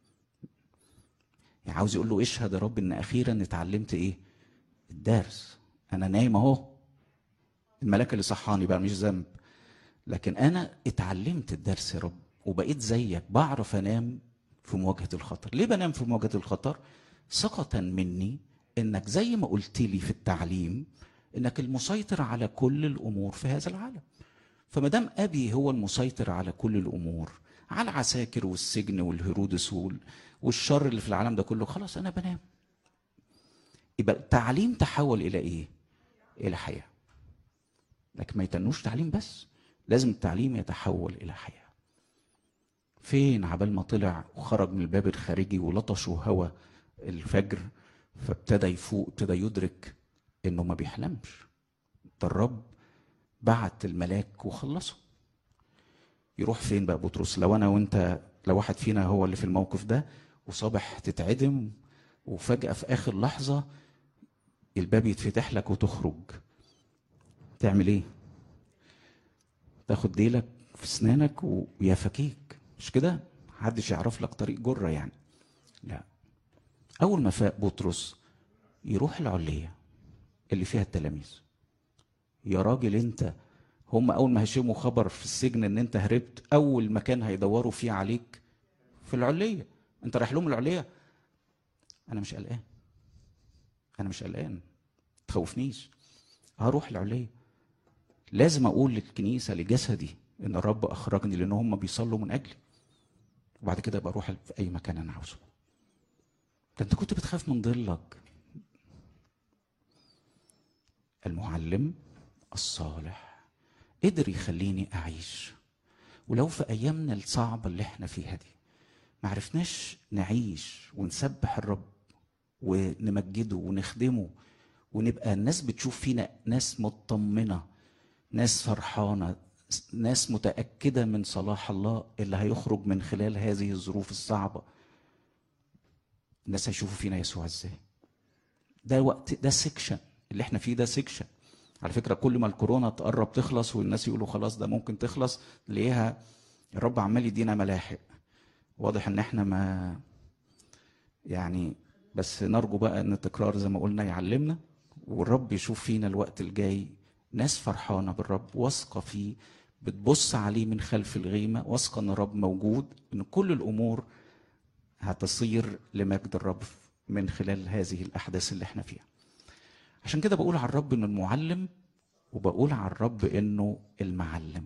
يعني عاوز يقول له اشهد يا رب ان اخيرا اتعلمت ايه الدرس انا نايم اهو الملاك اللي صحاني بقى مش ذنب لكن انا اتعلمت الدرس يا رب وبقيت زيك بعرف انام في مواجهه الخطر ليه بنام في مواجهه الخطر ثقه مني انك زي ما قلت لي في التعليم انك المسيطر على كل الامور في هذا العالم فما دام ابي هو المسيطر على كل الامور على العساكر والسجن والهرودس والشر اللي في العالم ده كله خلاص انا بنام يبقى التعليم تحول الى ايه الى حياه لكن ما يتنوش تعليم بس لازم التعليم يتحول الى حياه فين عبال ما طلع وخرج من الباب الخارجي ولطشه هوا الفجر فابتدى يفوق ابتدى يدرك انه ما بيحلمش ده الرب بعت الملاك وخلصه يروح فين بقى بطرس لو انا وانت لو واحد فينا هو اللي في الموقف ده وصابح تتعدم وفجأة في آخر لحظة الباب يتفتح لك وتخرج تعمل ايه؟ تاخد ديلك في اسنانك ويفكيك مش كده؟ محدش يعرف لك طريق جرة يعني لا أول ما فاق بطرس يروح العلية اللي فيها التلاميذ يا راجل انت هم اول ما هشموا خبر في السجن ان انت هربت اول مكان هيدوروا فيه عليك في العليه انت رايح لهم العليه انا مش قلقان انا مش قلقان تخوفنيش هروح العليه لازم اقول للكنيسه لجسدي ان الرب اخرجني لان هم بيصلوا من اجلي وبعد كده بروح في اي مكان انا عاوزه ده انت كنت بتخاف من ضلك المعلم الصالح قدر يخليني اعيش ولو في ايامنا الصعبه اللي احنا فيها دي ما عرفناش نعيش ونسبح الرب ونمجده ونخدمه ونبقى الناس بتشوف فينا ناس مطمنه ناس فرحانه ناس متاكده من صلاح الله اللي هيخرج من خلال هذه الظروف الصعبه الناس هيشوفوا فينا يسوع ازاي ده وقت ده سيكشن اللي احنا فيه ده سيكشن على فكره كل ما الكورونا تقرب تخلص والناس يقولوا خلاص ده ممكن تخلص تلاقيها الرب عمال يدينا ملاحق واضح ان احنا ما يعني بس نرجو بقى ان التكرار زي ما قلنا يعلمنا والرب يشوف فينا الوقت الجاي ناس فرحانه بالرب واثقه فيه بتبص عليه من خلف الغيمه واثقه ان الرب موجود ان كل الامور هتصير لمجد الرب من خلال هذه الاحداث اللي احنا فيها عشان كده بقول على الرب انه المعلم وبقول على الرب انه المعلم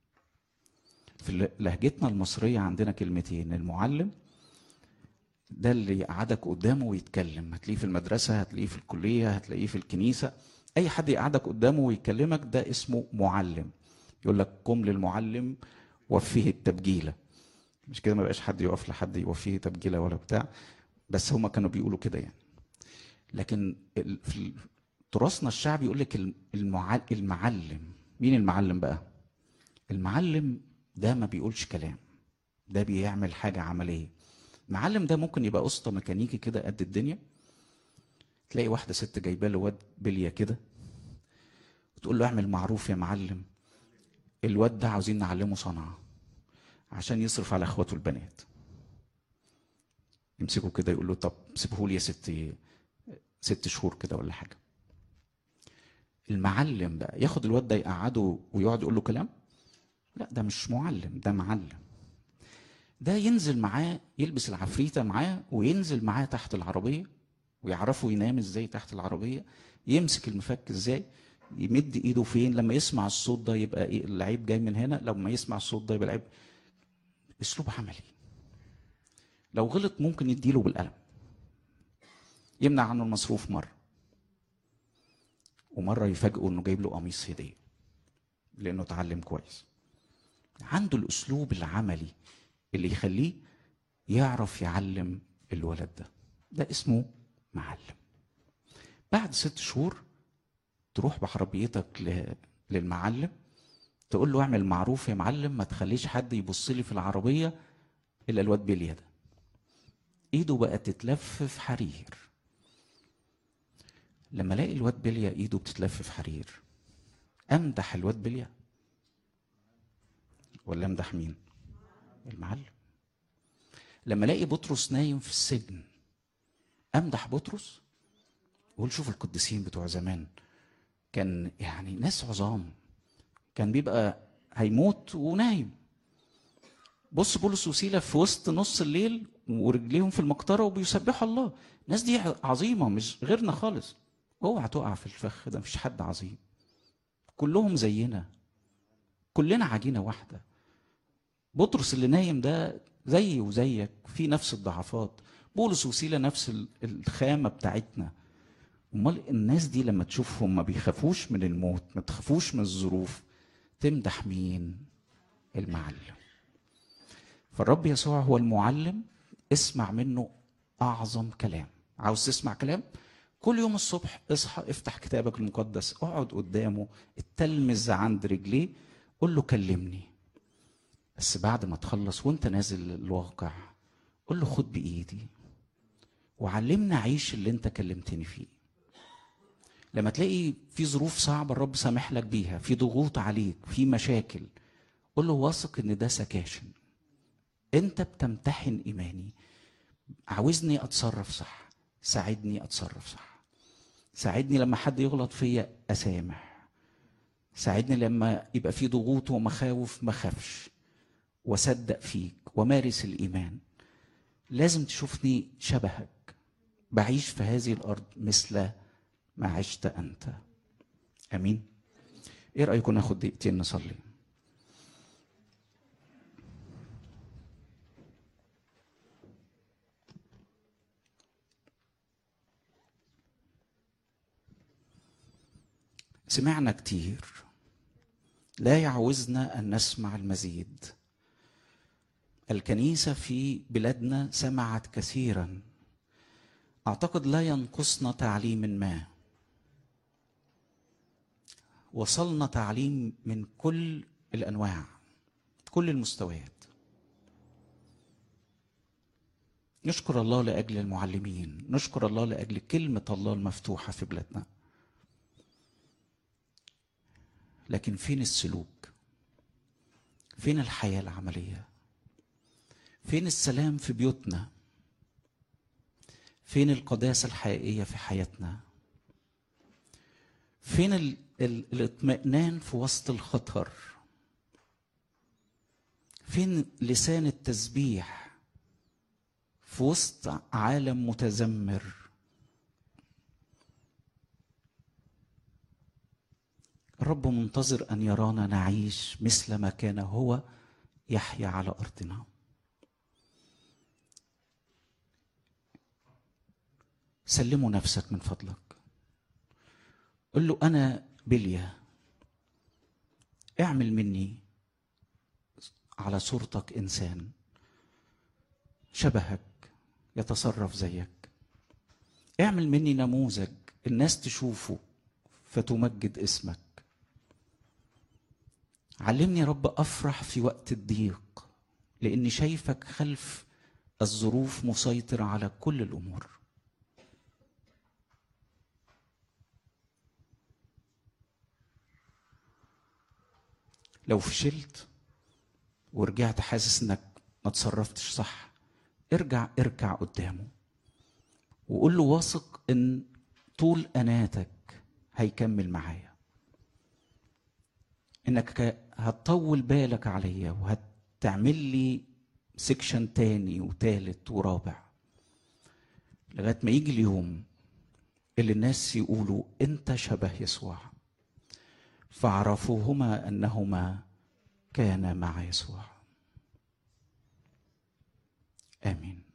في لهجتنا المصرية عندنا كلمتين المعلم ده اللي يقعدك قدامه ويتكلم هتلاقيه في المدرسة هتلاقيه في الكلية هتلاقيه في الكنيسة أي حد يقعدك قدامه ويكلمك ده اسمه معلم يقول لك قم للمعلم وفيه التبجيلة مش كده ما بقاش حد يقف لحد يوفيه تبجيلة ولا بتاع بس هما كانوا بيقولوا كده يعني لكن في تراثنا الشعبي يقول لك المعلم مين المعلم بقى المعلم ده ما بيقولش كلام ده بيعمل حاجة عملية المعلم ده ممكن يبقى قسطة ميكانيكي كده قد الدنيا تلاقي واحدة ست جايبة له واد بلية كده وتقول له اعمل معروف يا معلم الواد ده عاوزين نعلمه صنعة عشان يصرف على اخواته البنات يمسكه كده يقول له طب سيبه لي يا ستي ست شهور كده ولا حاجه المعلم بقى ياخد الواد ده يقعده ويقعد يقول له كلام لا ده مش معلم ده معلم ده ينزل معاه يلبس العفريتة معاه وينزل معاه تحت العربية ويعرفوا ينام ازاي تحت العربية يمسك المفك ازاي يمد ايده فين لما يسمع الصوت ده يبقى إيه اللعيب جاي من هنا لما يسمع الصوت ده يبقى اللعيب اسلوب عملي لو غلط ممكن يديله بالقلم يمنع عنه المصروف مره ومره يفاجئوا انه جايب له قميص هديه لانه اتعلم كويس عنده الاسلوب العملي اللي يخليه يعرف يعلم الولد ده ده اسمه معلم بعد ست شهور تروح بعربيتك ل- للمعلم تقول له اعمل معروف يا معلم ما تخليش حد يبص لي في العربيه الا الواد بليا ده ايده بقت تتلف في حرير لما الاقي الواد بليا ايده بتتلف في حرير امدح الواد بليا ولا امدح مين المعلم لما الاقي بطرس نايم في السجن امدح بطرس اقول شوف القديسين بتوع زمان كان يعني ناس عظام كان بيبقى هيموت ونايم بص بولس وسيلة في وسط نص الليل ورجليهم في المقطرة وبيسبحوا الله الناس دي عظيمة مش غيرنا خالص اوعى تقع في الفخ ده مفيش حد عظيم كلهم زينا كلنا عجينة واحدة بطرس اللي نايم ده زيي وزيك في نفس الضعفات بولس وسيلة نفس ال- الخامة بتاعتنا امال الناس دي لما تشوفهم ما بيخافوش من الموت ما تخافوش من الظروف تمدح مين المعلم فالرب يسوع هو المعلم اسمع منه اعظم كلام عاوز تسمع كلام كل يوم الصبح اصحى افتح كتابك المقدس اقعد قدامه اتلمذ عند رجليه قول له كلمني بس بعد ما تخلص وانت نازل الواقع قول له خد بايدي وعلمنا عيش اللي انت كلمتني فيه لما تلاقي في ظروف صعبه الرب سامح لك بيها في ضغوط عليك في مشاكل قول له واثق ان ده سكاشن انت بتمتحن ايماني عاوزني اتصرف صح ساعدني اتصرف صح ساعدني لما حد يغلط فيا اسامح ساعدني لما يبقى في ضغوط ومخاوف ما اخافش واصدق فيك ومارس الايمان لازم تشوفني شبهك بعيش في هذه الارض مثل ما عشت انت امين ايه رايكم ناخد دقيقتين نصلي سمعنا كتير لا يعوزنا ان نسمع المزيد الكنيسه في بلادنا سمعت كثيرا اعتقد لا ينقصنا تعليم ما وصلنا تعليم من كل الانواع كل المستويات نشكر الله لاجل المعلمين نشكر الله لاجل كلمه الله المفتوحه في بلادنا لكن فين السلوك فين الحياه العمليه فين السلام في بيوتنا فين القداسه الحقيقيه في حياتنا فين ال ال الاطمئنان في وسط الخطر فين لسان التسبيح في وسط عالم متذمر الرب منتظر ان يرانا نعيش مثل ما كان هو يحيا على ارضنا سلموا نفسك من فضلك قل له انا بليا اعمل مني على صورتك انسان شبهك يتصرف زيك اعمل مني نموذج الناس تشوفه فتمجد اسمك علمني يا رب افرح في وقت الضيق لاني شايفك خلف الظروف مسيطر على كل الامور لو فشلت ورجعت حاسس انك ما تصرفتش صح ارجع اركع قدامه وقول له واثق ان طول اناتك هيكمل معايا انك هتطول بالك عليا وهتعمل لي سكشن تاني وتالت ورابع لغايه ما يجي اليوم اللي الناس يقولوا انت شبه يسوع فعرفوهما انهما كانا مع يسوع امين